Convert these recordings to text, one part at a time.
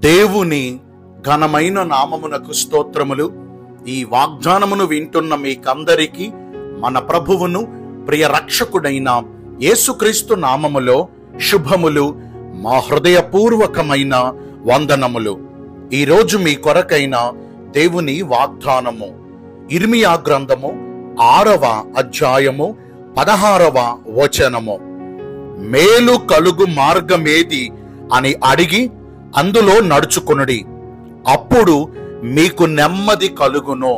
దేవుని ఘనమైన నామమునకు స్తోత్రములు ఈ వాగ్దానమును వింటున్న మీకందరికీ మన ప్రభువును ప్రియ రక్షకుడైన యేసుక్రీస్తు నామములో శుభములు మా హృదయపూర్వకమైన వందనములు ఈరోజు మీ కొరకైన దేవుని వాగ్దానము ఇర్మియా గ్రంథము ఆరవ అధ్యాయము పదహారవ వచనము మేలు కలుగు మార్గమేది అని అడిగి అందులో నడుచుకొనుడి అప్పుడు మీకు నెమ్మది కలుగును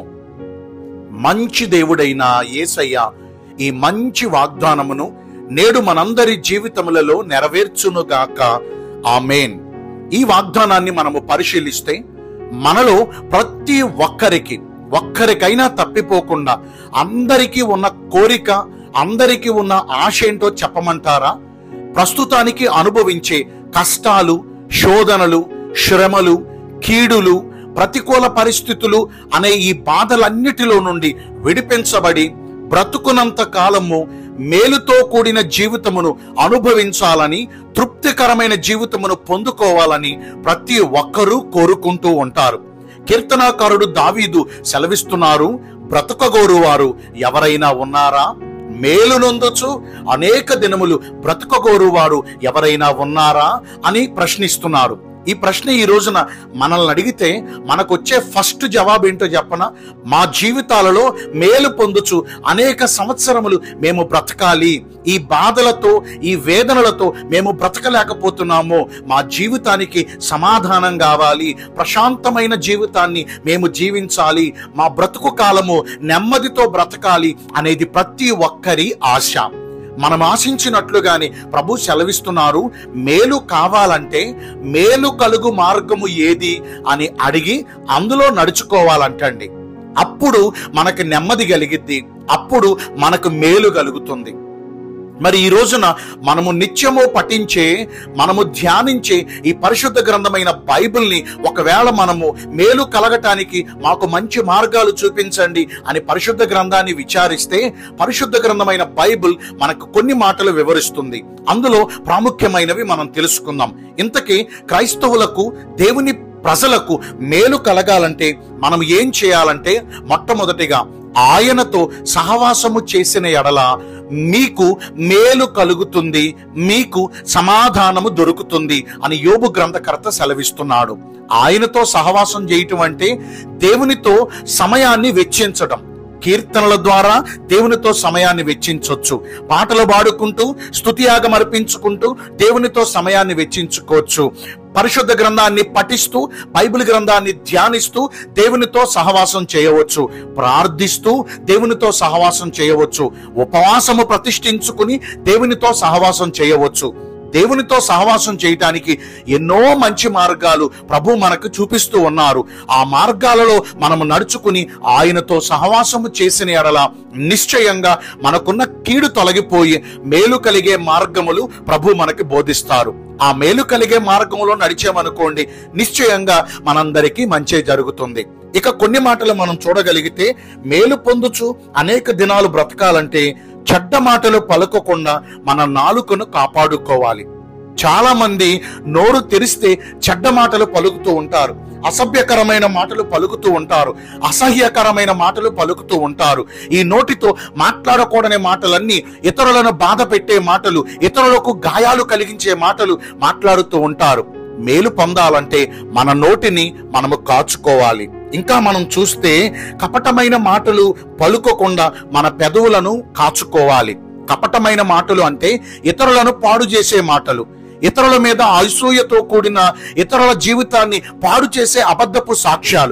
మంచి దేవుడైన యేసయ్య ఈ మంచి వాగ్దానమును నేడు మనందరి జీవితములలో నెరవేర్చునుగాక ఆమేన్ ఈ వాగ్దానాన్ని మనము పరిశీలిస్తే మనలో ప్రతి ఒక్కరికి ఒక్కరికైనా తప్పిపోకుండా అందరికీ ఉన్న కోరిక అందరికీ ఉన్న ఆశ ఏంటో చెప్పమంటారా ప్రస్తుతానికి అనుభవించే కష్టాలు శోధనలు శ్రమలు కీడులు ప్రతికూల పరిస్థితులు అనే ఈ బాధలన్నిటిలో నుండి విడిపించబడి బ్రతుకునంత కాలము మేలుతో కూడిన జీవితమును అనుభవించాలని తృప్తికరమైన జీవితమును పొందుకోవాలని ప్రతి ఒక్కరూ కోరుకుంటూ ఉంటారు కీర్తనాకారుడు దావీదు సెలవిస్తున్నారు బ్రతకగోరువారు ఎవరైనా ఉన్నారా మేలు నొందొచ్చు అనేక దినములు బ్రతకగోరువారు ఎవరైనా ఉన్నారా అని ప్రశ్నిస్తున్నారు ఈ ప్రశ్న ఈ రోజున మనల్ని అడిగితే మనకొచ్చే ఫస్ట్ జవాబు ఏంటో చెప్పన మా జీవితాలలో మేలు పొందుచు అనేక సంవత్సరములు మేము బ్రతకాలి ఈ బాధలతో ఈ వేదనలతో మేము బ్రతకలేకపోతున్నాము మా జీవితానికి సమాధానం కావాలి ప్రశాంతమైన జీవితాన్ని మేము జీవించాలి మా బ్రతుకు కాలము నెమ్మదితో బ్రతకాలి అనేది ప్రతి ఒక్కరి ఆశ మనం ఆశించినట్లుగానే ప్రభు సెలవిస్తున్నారు మేలు కావాలంటే మేలు కలుగు మార్గము ఏది అని అడిగి అందులో నడుచుకోవాలంటండి అప్పుడు మనకు నెమ్మది కలిగిద్ది అప్పుడు మనకు మేలు కలుగుతుంది మరి ఈ రోజున మనము నిత్యము పఠించే మనము ధ్యానించే ఈ పరిశుద్ధ గ్రంథమైన బైబిల్ని ఒకవేళ మనము మేలు కలగటానికి మాకు మంచి మార్గాలు చూపించండి అని పరిశుద్ధ గ్రంథాన్ని విచారిస్తే పరిశుద్ధ గ్రంథమైన బైబిల్ మనకు కొన్ని మాటలు వివరిస్తుంది అందులో ప్రాముఖ్యమైనవి మనం తెలుసుకుందాం ఇంతకీ క్రైస్తవులకు దేవుని ప్రజలకు మేలు కలగాలంటే మనం ఏం చేయాలంటే మొట్టమొదటిగా ఆయనతో సహవాసము చేసిన ఎడల మీకు మేలు కలుగుతుంది మీకు సమాధానము దొరుకుతుంది అని యోబు గ్రంథకర్త సెలవిస్తున్నాడు ఆయనతో సహవాసం చేయటం అంటే దేవునితో సమయాన్ని వెచ్చించడం కీర్తనల ద్వారా దేవునితో సమయాన్ని వెచ్చించవచ్చు పాటలు పాడుకుంటూ స్తుతియాగం అర్పించుకుంటూ దేవునితో సమయాన్ని వెచ్చించుకోవచ్చు పరిశుద్ధ గ్రంథాన్ని పఠిస్తూ బైబిల్ గ్రంథాన్ని ధ్యానిస్తూ దేవునితో సహవాసం చేయవచ్చు ప్రార్థిస్తూ దేవునితో సహవాసం చేయవచ్చు ఉపవాసము ప్రతిష్ఠించుకుని దేవునితో సహవాసం చేయవచ్చు దేవునితో సహవాసం చేయటానికి ఎన్నో మంచి మార్గాలు ప్రభు మనకు చూపిస్తూ ఉన్నారు ఆ మార్గాలలో మనము నడుచుకుని ఆయనతో సహవాసము చేసిన ఎడల నిశ్చయంగా మనకున్న కీడు తొలగిపోయి మేలు కలిగే మార్గములు ప్రభు మనకి బోధిస్తారు ఆ మేలు కలిగే మార్గంలో నడిచామనుకోండి నిశ్చయంగా మనందరికీ మంచి జరుగుతుంది ఇక కొన్ని మాటలు మనం చూడగలిగితే మేలు పొందుచు అనేక దినాలు బ్రతకాలంటే చెడ్డ మాటలు పలకకుండా మన నాలుకను కాపాడుకోవాలి చాలా మంది నోరు తెరిస్తే చెడ్డ మాటలు పలుకుతూ ఉంటారు అసభ్యకరమైన మాటలు పలుకుతూ ఉంటారు అసహ్యకరమైన మాటలు పలుకుతూ ఉంటారు ఈ నోటితో మాట్లాడకూడని మాటలన్నీ ఇతరులను బాధ పెట్టే మాటలు ఇతరులకు గాయాలు కలిగించే మాటలు మాట్లాడుతూ ఉంటారు మేలు పొందాలంటే మన నోటిని మనము కాచుకోవాలి ఇంకా మనం చూస్తే కపటమైన మాటలు పలుకోకుండా మన పెదవులను కాచుకోవాలి కపటమైన మాటలు అంటే ఇతరులను పాడు చేసే మాటలు ఇతరుల మీద అసూయతో కూడిన ఇతరుల జీవితాన్ని పాడు చేసే అబద్ధపు సాక్ష్యాలు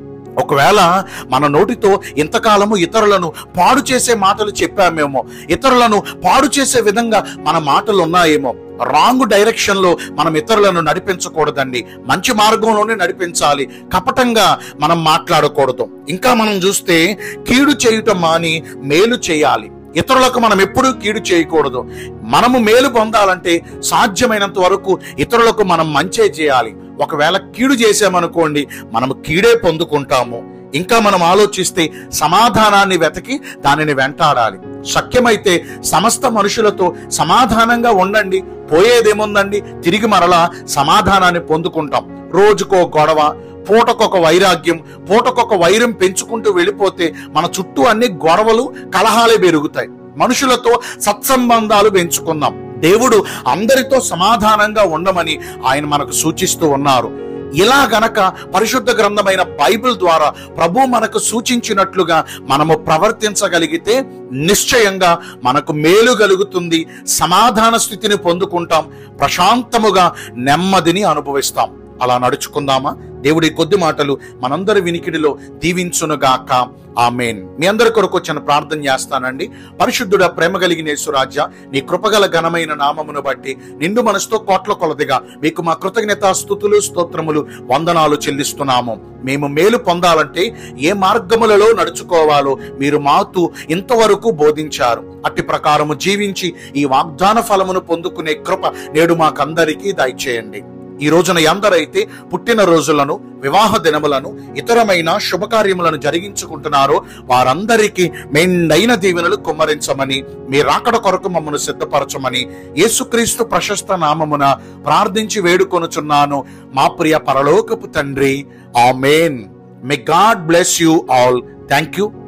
ఒకవేళ మన నోటితో ఇంతకాలము ఇతరులను పాడు చేసే మాటలు చెప్పామేమో ఇతరులను పాడు చేసే విధంగా మన మాటలు ఉన్నాయేమో రాంగ్ డైరెక్షన్ లో మనం ఇతరులను నడిపించకూడదండి మంచి మార్గంలోనే నడిపించాలి కపటంగా మనం మాట్లాడకూడదు ఇంకా మనం చూస్తే కీడు చేయుటం మాని మేలు చేయాలి ఇతరులకు మనం ఎప్పుడూ కీడు చేయకూడదు మనము మేలు పొందాలంటే సాధ్యమైనంత వరకు ఇతరులకు మనం మంచే చేయాలి ఒకవేళ కీడు చేసామనుకోండి మనము కీడే పొందుకుంటాము ఇంకా మనం ఆలోచిస్తే సమాధానాన్ని వెతకి దానిని వెంటాడాలి శక్యమైతే సమస్త మనుషులతో సమాధానంగా ఉండండి పోయేదేముందండి తిరిగి మరలా సమాధానాన్ని పొందుకుంటాం రోజుకో గొడవ పూటకొక వైరాగ్యం పూటకొక వైరం పెంచుకుంటూ వెళ్ళిపోతే మన చుట్టూ అన్ని గొడవలు కలహాలే పెరుగుతాయి మనుషులతో సత్సంబంధాలు పెంచుకుందాం దేవుడు అందరితో సమాధానంగా ఉండమని ఆయన మనకు సూచిస్తూ ఉన్నారు ఇలా గనక పరిశుద్ధ గ్రంథమైన బైబిల్ ద్వారా ప్రభు మనకు సూచించినట్లుగా మనము ప్రవర్తించగలిగితే నిశ్చయంగా మనకు మేలు కలుగుతుంది సమాధాన స్థితిని పొందుకుంటాం ప్రశాంతముగా నెమ్మదిని అనుభవిస్తాం అలా నడుచుకుందామా దేవుడి కొద్ది మాటలు మనందరి వినికిడిలో దీవించునుగాక ఆమెన్ మీ అందరి కొరకు వచ్చిన ప్రార్థన చేస్తానండి పరిశుద్ధుడ ప్రేమ కలిగిన యేసురాజా నీ కృపగల ఘనమైన నామమును బట్టి నిండు మనసుతో కోట్ల కొలదిగా మీకు మా కృతజ్ఞత స్థుతులు స్తోత్రములు వందనాలు చెల్లిస్తున్నాము మేము మేలు పొందాలంటే ఏ మార్గములలో నడుచుకోవాలో మీరు మాతో ఇంతవరకు బోధించారు అట్టి ప్రకారము జీవించి ఈ వాగ్దాన ఫలమును పొందుకునే కృప నేడు మాకందరికీ దయచేయండి ఈ రోజున ఎందరైతే పుట్టిన రోజులను వివాహ దినములను ఇతరమైన శుభకార్యములను జరిగించుకుంటున్నారో వారందరికీ మెండైన దీవెనలు కుమ్మరించమని మీ రాకడ కొరకు మమ్మను సిద్ధపరచమని యేసుక్రీస్తు ప్రశస్త నామమున ప్రార్థించి వేడుకొనుచున్నాను మా ప్రియ పరలోకపు తండ్రి amen may God bless you all thank you